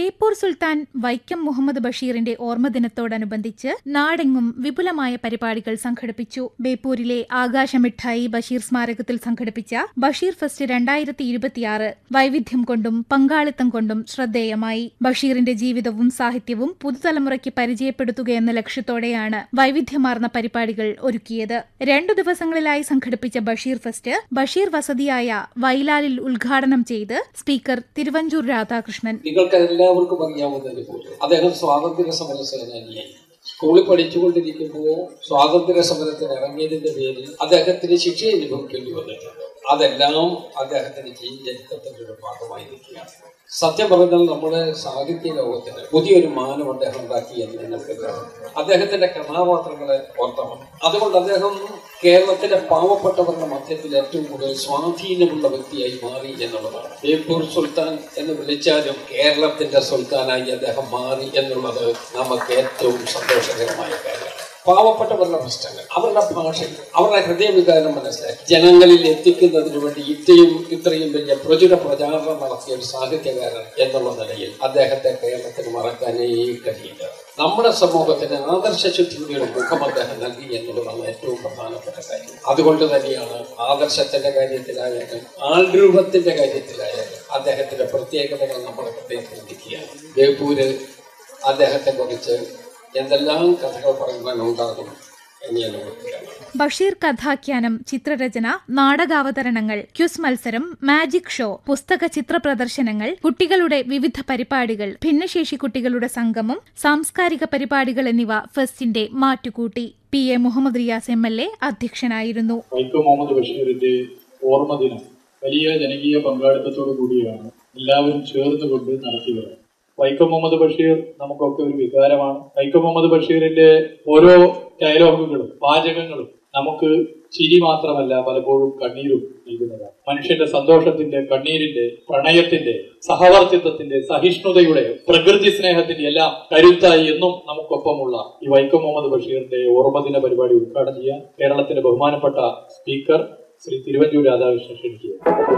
ബേപ്പൂർ സുൽത്താൻ വൈക്കം മുഹമ്മദ് ബഷീറിന്റെ ഓർമ്മദിനത്തോടനുബന്ധിച്ച് നാടെങ്ങും വിപുലമായ പരിപാടികൾ സംഘടിപ്പിച്ചു ബേപ്പൂരിലെ ആകാശമിഠായി ബഷീർ സ്മാരകത്തിൽ സംഘടിപ്പിച്ച ബഷീർ ഫെസ്റ്റ് രണ്ടായിരത്തി ഇരുപത്തിയാറ് വൈവിധ്യം കൊണ്ടും പങ്കാളിത്തം കൊണ്ടും ശ്രദ്ധേയമായി ബഷീറിന്റെ ജീവിതവും സാഹിത്യവും പുതുതലമുറയ്ക്ക് പരിചയപ്പെടുത്തുകയെന്ന ലക്ഷ്യത്തോടെയാണ് വൈവിധ്യമാർന്ന പരിപാടികൾ ഒരുക്കിയത് രണ്ടു ദിവസങ്ങളിലായി സംഘടിപ്പിച്ച ബഷീർ ഫെസ്റ്റ് ബഷീർ വസതിയായ വൈലാലിൽ ഉദ്ഘാടനം ചെയ്ത് സ്പീക്കർ തിരുവഞ്ചൂർ രാധാകൃഷ്ണൻ നിങ്ങൾക്ക് എല്ലാവർക്കും അറിയാവുന്നതിന് പോലെ അദ്ദേഹം സ്വാതന്ത്ര്യ സമര സേനാനിയായി സ്കൂളിൽ പഠിച്ചുകൊണ്ടിരിക്കുമ്പോൾ സ്വാതന്ത്ര്യ സമരത്തിന് ഇറങ്ങിയതിന്റെ പേരിൽ അദ്ദേഹത്തിന് ശിക്ഷ അനുഭവിക്കേണ്ടി വന്നിട്ടുണ്ട് അതെല്ലാം അദ്ദേഹത്തിന്റെ ജീവിതത്തിന്റെ ഒരു ഭാഗമായി നിൽക്കുകയാണ് സത്യം പറഞ്ഞാൽ നമ്മുടെ സാഹിത്യ ലോകത്തിന് പുതിയൊരു മാനം അദ്ദേഹം ഉണ്ടാക്കി എന്ന് നിങ്ങൾക്ക് കാണാം അദ്ദേഹത്തിന്റെ കഥാപാത്രങ്ങളെ ഓർത്തമാണ് അതുകൊണ്ട് അദ്ദേഹം കേരളത്തിലെ പാവപ്പെട്ടവരുടെ മധ്യത്തിൽ ഏറ്റവും കൂടുതൽ സ്വാധീനമുള്ള വ്യക്തിയായി മാറി എന്നുള്ളതാണ് ബേപ്പൂർ സുൽത്താൻ എന്ന് വിളിച്ചാലും കേരളത്തിന്റെ സുൽത്താനായി അദ്ദേഹം മാറി എന്നുള്ളത് നമുക്ക് ഏറ്റവും സന്തോഷകരമായ കാര്യമാണ് പാവപ്പെട്ടവരുടെ പ്രശ്നങ്ങൾ അവരുടെ ഭാഷയിൽ അവരുടെ ഹൃദയവികാരം മനസ്സിലാക്കി ജനങ്ങളിൽ എത്തിക്കുന്നതിന് വേണ്ടി ഇത്രയും ഇത്രയും വലിയ പ്രചുര പ്രചാരണം നടത്തിയ ഒരു സാഹിത്യകാരൻ എന്നുള്ള നിലയിൽ അദ്ദേഹത്തെ കേരളത്തിന് മറക്കാനേ കഴിയില്ല നമ്മുടെ സമൂഹത്തിന് ആദർശശുദ്ധിയുടെ ഒരു മുഖം അദ്ദേഹം നൽകി എന്നുള്ളതാണ് ഏറ്റവും പ്രധാനപ്പെട്ട കാര്യം അതുകൊണ്ട് തന്നെയാണ് ആദർശത്തിന്റെ കാര്യത്തിലായാലും ആൾരൂപത്തിന്റെ കാര്യത്തിലായാലും അദ്ദേഹത്തിന്റെ പ്രത്യേകതകൾ നമ്മുടെ ഹൃദയത്തിൽ നിൽക്കുകയാണ് ബേപ്പൂര് അദ്ദേഹത്തെ കുറിച്ച് എന്തെല്ലാം കഥകൾ പറയുവാനുണ്ടാകും എന്ന് ഞാൻ ഓർക്കുകയാണ് ബഷീർ കഥാഖ്യാനം ചിത്രരചന നാടകാവതരണങ്ങൾ ക്യുസ് മത്സരം മാജിക് ഷോ പുസ്തക ചിത്ര പ്രദർശനങ്ങൾ കുട്ടികളുടെ വിവിധ പരിപാടികൾ ഭിന്നശേഷി കുട്ടികളുടെ സംഗമം സാംസ്കാരിക പരിപാടികൾ എന്നിവ ഫെസ്റ്റിന്റെ മാറ്റുകൂട്ടി P A Muhammad Riyas M L A അധ്യക്ഷനായിരുന്നു വൈക്കം മുഹമ്മദ് ബഷീറിന്റെ ഓർമ്മ ദിനം വലിയ ജനകീയ പങ്കാളിത്തത്തോടു കൂടിയാണ് എല്ലാവരും ചേർന്നുകൊണ്ട് നടത്തിയത് വൈക്കം മുഹമ്മദ് ബഷീർ നമുക്കൊക്കെ ഒരു വികാരമാണ് വൈക്കം മുഹമ്മദ് ബഷീറിന്റെ ഓരോ ഡയലോഗുകളും വാചകങ്ങളും നമുക്ക് ചിരി മാത്രമല്ല പലപ്പോഴും കണ്ണീരും നൽകുന്നതാണ് മനുഷ്യന്റെ സന്തോഷത്തിന്റെ കണ്ണീരിന്റെ പ്രണയത്തിന്റെ സഹവർത്തിത്വത്തിന്റെ സഹിഷ്ണുതയുടെ പ്രകൃതി സ്നേഹത്തിന്റെ എല്ലാം കരുത്തായി എന്നും നമുക്കൊപ്പമുള്ള ഈ വൈക്കം മുഹമ്മദ് ബഷീറിന്റെ ഓർമ്മദിന പരിപാടി ഉദ്ഘാടനം ചെയ്യാൻ കേരളത്തിന്റെ ബഹുമാനപ്പെട്ട സ്പീക്കർ ശ്രീ തിരുവഞ്ചൂർ രാധാകൃഷ്ണൻ ക്ഷണിക്കുക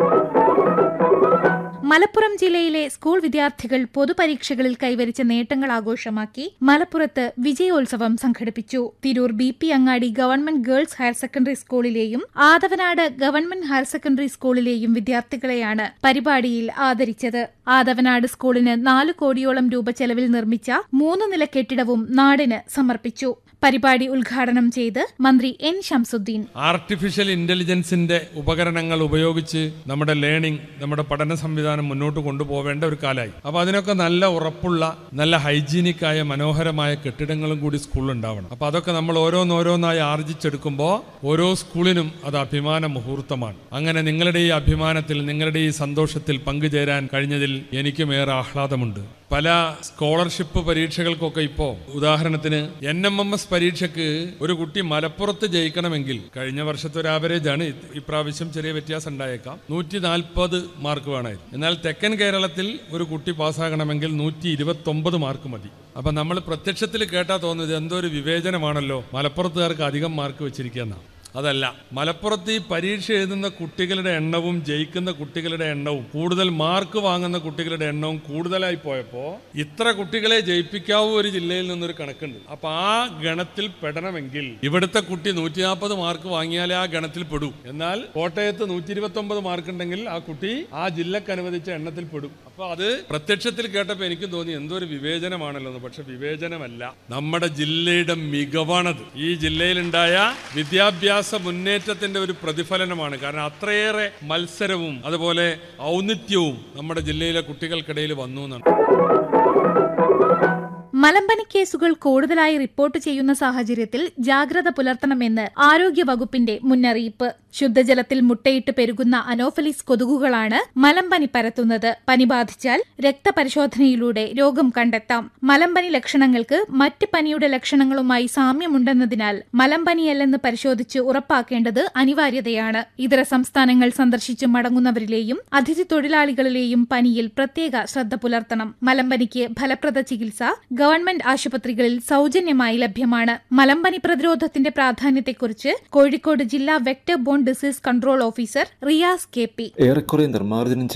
മലപ്പുറം ജില്ലയിലെ സ്കൂൾ വിദ്യാർത്ഥികൾ പൊതുപരീക്ഷകളിൽ കൈവരിച്ച നേട്ടങ്ങൾ ആഘോഷമാക്കി മലപ്പുറത്ത് വിജയോത്സവം സംഘടിപ്പിച്ചു Tirur B P Angadi government girls higher secondary സ്കൂളിലെയും ആദവനാട് ഗവൺമെന്റ് ഹയർ സെക്കൻഡറി സ്കൂളിലെയും വിദ്യാർത്ഥികളെയാണ് പരിപാടിയിൽ ആദരിച്ചത് ആദവനാട് സ്കൂളിന് നാല് കോടിയോളം രൂപ ചെലവിൽ നിർമ്മിച്ച മൂന്ന് നില കെട്ടിടവും നാടിന് സമർപ്പിച്ചു പരിപാടി ഉദ്ഘാടനം ചെയ്ത് മന്ത്രി എൻ ശംസുദ്ദീൻ ആർട്ടിഫിഷ്യൽ ഇന്റലിജൻസിന്റെ ഉപകരണങ്ങൾ ഉപയോഗിച്ച് നമ്മുടെ ലേണിംഗ് നമ്മുടെ പഠന സംവിധാനം മുന്നോട്ട് കൊണ്ടുപോവേണ്ട ഒരു കാലമായി അപ്പൊ അതിനൊക്കെ നല്ല ഉറപ്പുള്ള നല്ല ഹൈജീനിക് ആയ മനോഹരമായ കെട്ടിടങ്ങളും കൂടി സ്കൂളിൽ ഉണ്ടാവണം അപ്പൊ അതൊക്കെ നമ്മൾ ഓരോന്നോരോന്നായി ആർജിച്ചെടുക്കുമ്പോൾ ഓരോ സ്കൂളിനും അത് അഭിമാന മുഹൂർത്തമാണ് അങ്ങനെ നിങ്ങളുടെ ഈ അഭിമാനത്തിൽ നിങ്ങളുടെ ഈ സന്തോഷത്തിൽ പങ്കുചേരാൻ കഴിഞ്ഞതിൽ എനിക്കും ഏറെ ആഹ്ലാദമുണ്ട് പല സ്കോളർഷിപ്പ് പരീക്ഷകൾക്കൊക്കെ ഇപ്പോ ഉദാഹരണത്തിന് എൻ എം എം എസ് പരീക്ഷയ്ക്ക് ഒരു കുട്ടി മലപ്പുറത്ത് ജയിക്കണമെങ്കിൽ കഴിഞ്ഞ വർഷത്തെ ഒരു ആവറേജ് ആണ് ഇത് ഇപ്രാവശ്യം ചെറിയ വ്യത്യാസം ഉണ്ടായേക്കാം നൂറ്റി നാൽപ്പത് മാർക്ക് വേണമായിരുന്നു എന്നാൽ തെക്കൻ കേരളത്തിൽ ഒരു കുട്ടി പാസ്സാകണമെങ്കിൽ നൂറ്റി ഇരുപത്തി ഒമ്പത് മാർക്ക് മതി അപ്പൊ നമ്മൾ പ്രത്യക്ഷത്തിൽ കേട്ടാ തോന്നുന്നത് എന്തോ ഒരു വിവേചനമാണല്ലോ മലപ്പുറത്തുകാർക്ക് അധികം മാർക്ക് വെച്ചിരിക്കുന്ന അതല്ല മലപ്പുറത്ത് ഈ പരീക്ഷ എഴുതുന്ന കുട്ടികളുടെ എണ്ണവും ജയിക്കുന്ന കുട്ടികളുടെ എണ്ണവും കൂടുതൽ മാർക്ക് വാങ്ങുന്ന കുട്ടികളുടെ എണ്ണവും കൂടുതലായി പോയപ്പോൾ ഇത്ര കുട്ടികളെ ജയിപ്പിക്കാവൂ ഒരു ജില്ലയിൽ നിന്നൊരു കണക്കുണ്ട് അപ്പൊ ആ ഗണത്തിൽ പെടണമെങ്കിൽ ഇവിടുത്തെ കുട്ടി നൂറ്റി നാൽപ്പത് മാർക്ക് വാങ്ങിയാലേ ആ ഗണത്തിൽ പെടൂ എന്നാൽ കോട്ടയത്ത് നൂറ്റി ഇരുപത്തി ഒമ്പത് മാർക്ക് ഉണ്ടെങ്കിൽ ആ കുട്ടി ആ ജില്ലക്ക് അനുവദിച്ച എണ്ണത്തിൽ പെടും അപ്പൊ അത് പ്രത്യക്ഷത്തിൽ കേട്ടപ്പോൾ എനിക്കും തോന്നി എന്തോ ഒരു വിവേചനമാണല്ലോ എന്ന് പക്ഷെ വിവേചനമല്ല നമ്മുടെ ജില്ലയുടെ മികവാണത് ഈ ജില്ലയിലുണ്ടായ വിദ്യാഭ്യാസ മുന്നേറ്റത്തിന്റെ ഒരു പ്രതിഫലനമാണ് കാരണം അത്രയേറെ മത്സരവും അതുപോലെ ഔന്നിത്യവും നമ്മുടെ ജില്ലയിലെ കുട്ടികൾക്കിടയിൽ വന്നു എന്നാണ് മലമ്പനി കേസുകൾ കൂടുതലായി റിപ്പോർട്ട് ചെയ്യുന്ന സാഹചര്യത്തിൽ ജാഗ്രത പുലർത്തണമെന്ന് ആരോഗ്യ വകുപ്പിന്റെ മുന്നറിയിപ്പ് ശുദ്ധജലത്തിൽ മുട്ടയിട്ട് പെരുകുന്ന അനോഫലിസ് കൊതുകുകളാണ് മലമ്പനി പരത്തുന്നത് പനി ബാധിച്ചാൽ രക്തപരിശോധനയിലൂടെ രോഗം കണ്ടെത്താം മലമ്പനി ലക്ഷണങ്ങൾക്ക് മറ്റ് പനിയുടെ ലക്ഷണങ്ങളുമായി സാമ്യമുണ്ടെന്നതിനാൽ മലമ്പനിയല്ലെന്ന് പരിശോധിച്ച് ഉറപ്പാക്കേണ്ടത് അനിവാര്യതയാണ് ഇതര സംസ്ഥാനങ്ങൾ സന്ദർശിച്ച് മടങ്ങുന്നവരിലെയും അതിഥി തൊഴിലാളികളിലെയും പനിയിൽ പ്രത്യേക ശ്രദ്ധ പുലർത്തണം മലമ്പനിക്ക് ഫലപ്രദ ചികിത്സ ഗവൺമെന്റ് ആശുപത്രികളിൽ സൗജന്യമായി ലഭ്യമാണ് മലമ്പനി പ്രതിരോധത്തിന്റെ പ്രാധാന്യത്തെക്കുറിച്ച് കോഴിക്കോട് ജില്ലാ vector borne disease control officer Riyas K P ഏറെക്കുറെ നിർമ്മാർജ്ജനം